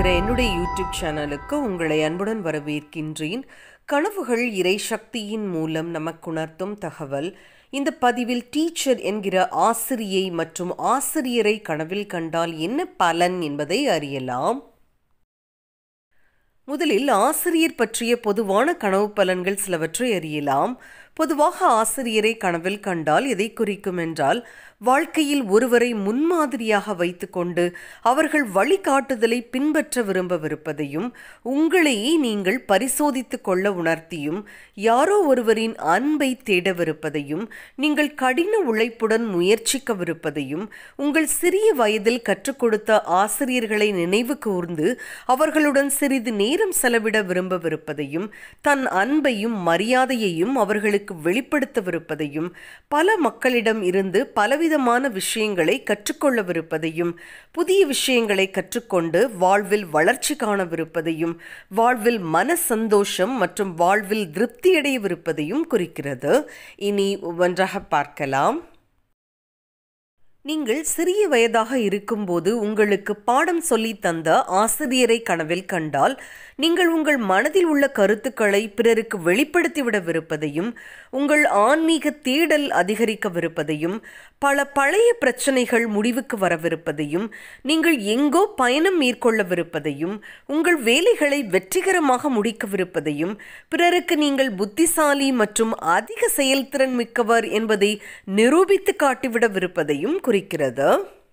என்னுடைய யூடியூப் சேனலுக்கு உங்களை அன்புடன் வரவேற்கின்றேன் கனவுகள் இறை சக்தியின் மூலம் நமக்குணர்த்தும் தகவல் இந்த பதிவில் டீச்சர் என்கிற ஆசிரியை மற்றும் ஆசிரியரை கனவில் கண்டால் என்ன பலன் என்பதை அறியலாம் முதலில் ஆசிரியர் பற்றிய பொதுவான கனவு பலன்கள் சிலவற்றை அறியலாம் பொதுவாக ஆசிரியரை கனவில் கண்டால் எதை குறிக்கும் என்றால் வாழ்க்கையில் ஒருவரை முன்மாதிரியாக வைத்துக்கொண்டு அவர்கள் வழிகாட்டுதலை பின்பற்ற விரும்பவிருப்பதையும் உங்களையே நீங்கள் பரிசோதித்துக் கொள்ள உணர்த்தியும் யாரோ ஒருவரின் அன்பை தேடவிருப்பதையும் நீங்கள் கடின உழைப்புடன் முயற்சிக்கவிருப்பதையும் உங்கள் சிறிய வயதில் கற்றுக் கொடுத்த ஆசிரியர்களை நினைவு கூர்ந்து அவர்களுடன் சிறிது நேரம் செலவிட விரும்பவிருப்பதையும் தன் அன்பையும் மரியாதையையும் அவர்களுக்கு வெளிப்படுத்தவிருப்பதையும் பல மக்களிடம் இருந்து பலவிதமான விஷயங்களை கற்றுக்கொள்ளவிருப்பதையும் புதிய விஷயங்களை கற்றுக்கொண்டு வாழ்வில் வளர்ச்சி காணவிருப்பதையும் வாழ்வில் மன சந்தோஷம் மற்றும் வாழ்வில் திருப்தியடையவிருப்பதையும் குறிக்கிறது இனி ஒவ்வொன்றாக பார்க்கலாம் நீங்கள் சிறிய வயதாக இருக்கும்போது உங்களுக்கு பாடம் சொல்லி தந்த ஆசிரியரை கனவில் கண்டால் நீங்கள் உங்கள் மனதில் உள்ள கருத்துக்களை பிறருக்கு வெளிப்படுத்திவிடவிருப்பதையும் உங்கள் ஆன்மீக தேடல் அதிகரிக்கவிருப்பதையும் பல பழைய பிரச்சனைகள் முடிவுக்கு வரவிருப்பதையும் நீங்கள் எங்கோ பயணம் மேற்கொள்ளவிருப்பதையும் உங்கள் வேலைகளை வெற்றிகரமாக முடிக்கவிருப்பதையும் பிறருக்கு நீங்கள் புத்திசாலி மற்றும் அதிக செயல்திறன் மிக்கவர் என்பதை நிரூபித்து காட்டிவிடவிருப்பதையும் குறிக்கிறது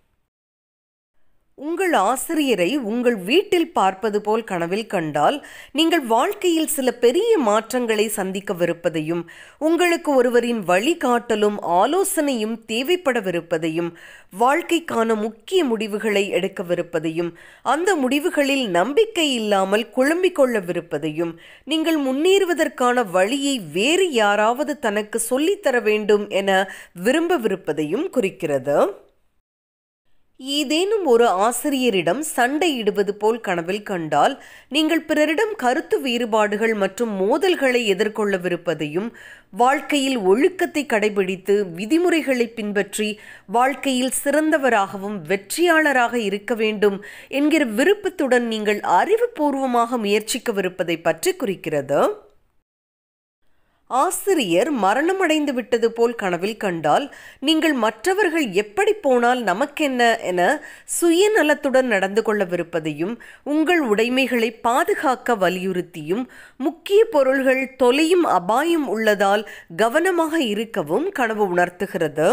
உங்கள் ஆசிரியரை உங்கள் வீட்டில் பார்ப்பது போல் கனவில் கண்டால் நீங்கள் வாழ்க்கையில் சில பெரிய மாற்றங்களை சந்திக்கவிருப்பதையும் உங்களுக்கு ஒருவரின் வழிகாட்டலும் ஆலோசனையும் தேவைப்படவிருப்பதையும் வாழ்க்கைக்கான முக்கிய முடிவுகளை எடுக்கவிருப்பதையும் அந்த முடிவுகளில் நம்பிக்கை இல்லாமல் குழம்பிக் கொள்ளவிருப்பதையும் நீங்கள் முன்னேறுவதற்கான வழியை வேறு யாராவது தனக்கு சொல்லித்தர வேண்டும் என விரும்பவிருப்பதையும் குறிக்கிறது ஏதேனும் ஒரு ஆசிரியரிடம் சண்டையிடுவது போல் கனவில் கண்டால் நீங்கள் பிறரிடம் கருத்து வேறுபாடுகள் மற்றும் மோதல்களை எதிர்கொள்ளவிருப்பதையும் வாழ்க்கையில் ஒழுக்கத்தை கடைபிடித்து விதிமுறைகளை பின்பற்றி வாழ்க்கையில் சிறந்தவராகவும் வெற்றியாளராக இருக்க வேண்டும் என்கிற விருப்பத்துடன் நீங்கள் அறிவுபூர்வமாக முயற்சிக்கவிருப்பதை பற்றி குறிக்கிறது ஆசிரியர் மரணமடைந்து விட்டது போல் கனவில் கண்டால் நீங்கள் மற்றவர்கள் எப்படி போனால் நமக்கென்ன என சுயநலத்துடன் நடந்து கொள்ளவிருப்பதையும் உங்கள் உடைமைகளை பாதுகாக்க வலியுறுத்தியும் முக்கிய பொருள்கள் தொலையும் அபாயம் உள்ளதால் கவனமாக இருக்கவும் கனவு உணர்த்துகிறது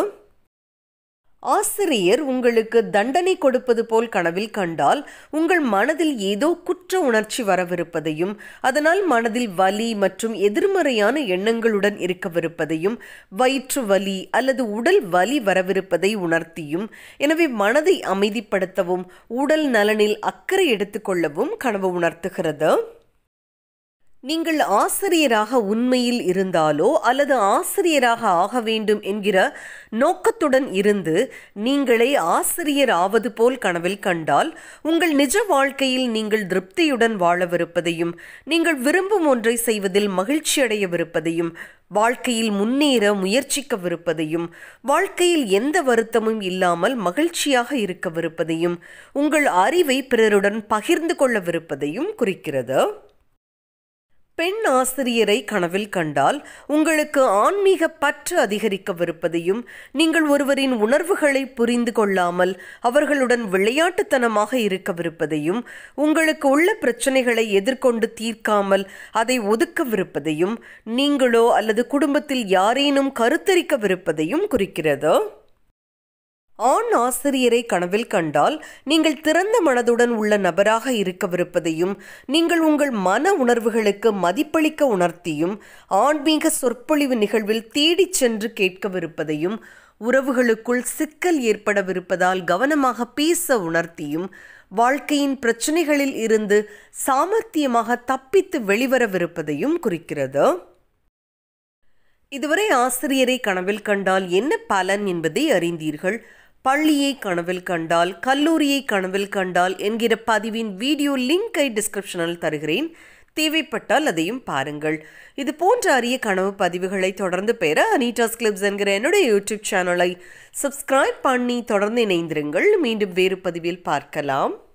ஆசிரியர் உங்களுக்கு தண்டனை கொடுப்பது போல் கனவில் கண்டால் உங்கள் மனதில் ஏதோ குற்ற உணர்ச்சி வரவிருப்பதையும் அதனால் மனதில் வலி மற்றும் எதிர்மறையான எண்ணங்களுடன் இருக்கவிருப்பதையும் வயிற்று வலி அல்லது உடல் வலி வரவிருப்பதை உணர்த்தியும் எனவே மனதை அமைதிப்படுத்தவும் உடல் நலனில் அக்கறை எடுத்துக்கொள்ளவும் கனவு உணர்த்துகிறது நீங்கள் ஆசிரியராக உண்மையில் இருந்தாலோ அல்லது ஆசிரியராக ஆக வேண்டும் என்கிற நோக்கத்துடன் இருந்து நீங்களே ஆசிரியர் ஆவது போல் கனவில் கண்டால் உங்கள் நிஜ வாழ்க்கையில் நீங்கள் திருப்தியுடன் வாழவிருப்பதையும் நீங்கள் விரும்பும் ஒன்றை செய்வதில் மகிழ்ச்சி அடையவிருப்பதையும் வாழ்க்கையில் முன்னேற முயற்சிக்கவிருப்பதையும் வாழ்க்கையில் எந்த வருத்தமும் இல்லாமல் மகிழ்ச்சியாக இருக்கவிருப்பதையும் உங்கள் அறிவை பிறருடன் பகிர்ந்து கொள்ளவிருப்பதையும் குறிக்கிறது பெண் ஆசிரியரை கனவில் கண்டால் உங்களுக்கு ஆன்மீக பற்று அதிகரிக்கவிருப்பதையும் நீங்கள் ஒருவரின் உணர்வுகளை புரிந்து கொள்ளாமல் அவர்களுடன் விளையாட்டுத்தனமாக இருக்கவிருப்பதையும் உங்களுக்கு உள்ள பிரச்சனைகளை எதிர்கொண்டு தீர்க்காமல் அதை ஒதுக்கவிருப்பதையும் நீங்களோ அல்லது குடும்பத்தில் யாரேனும் கருத்தரிக்கவிருப்பதையும் குறிக்கிறது ஆண் ஆசிரியரை கனவில் கண்டால் நீங்கள் திறந்த மனதுடன் உள்ள நபராக இருக்கவிருப்பதையும் நீங்கள் உங்கள் மன உணர்வுகளுக்கு மதிப்பளிக்க உணர்த்தியும் ஆன்மீக சொற்பொழிவு நிகழ்வில் தேடிச் சென்று கேட்கவிருப்பதையும் உறவுகளுக்குள் சிக்கல் ஏற்படவிருப்பதால் கவனமாக பேச உணர்த்தியும் வாழ்க்கையின் பிரச்சனைகளில் இருந்து சாமர்த்தியமாக தப்பித்து வெளிவரவிருப்பதையும் குறிக்கிறது இதுவரை ஆசிரியரை கனவில் கண்டால் என்ன பலன் என்பதை அறிந்தீர்கள் பள்ளியை கனவில் கண்டால் கல்லூரியை கனவில் கண்டால் என்கிற பதிவின் வீடியோ லிங்கை டிஸ்கிரிப்ஷனில் தருகிறேன் தேவைப்பட்டால் அதையும் பாருங்கள் இது போன்ற அரிய கனவு பதிவுகளை தொடர்ந்து பெற அனீட்டாஸ் கிளிப்ஸ் என்கிற என்னுடைய யூடியூப் சேனலை சப்ஸ்கிரைப் பண்ணி தொடர்ந்து இணைந்திருங்கள் மீண்டும் வேறு பதிவில் பார்க்கலாம்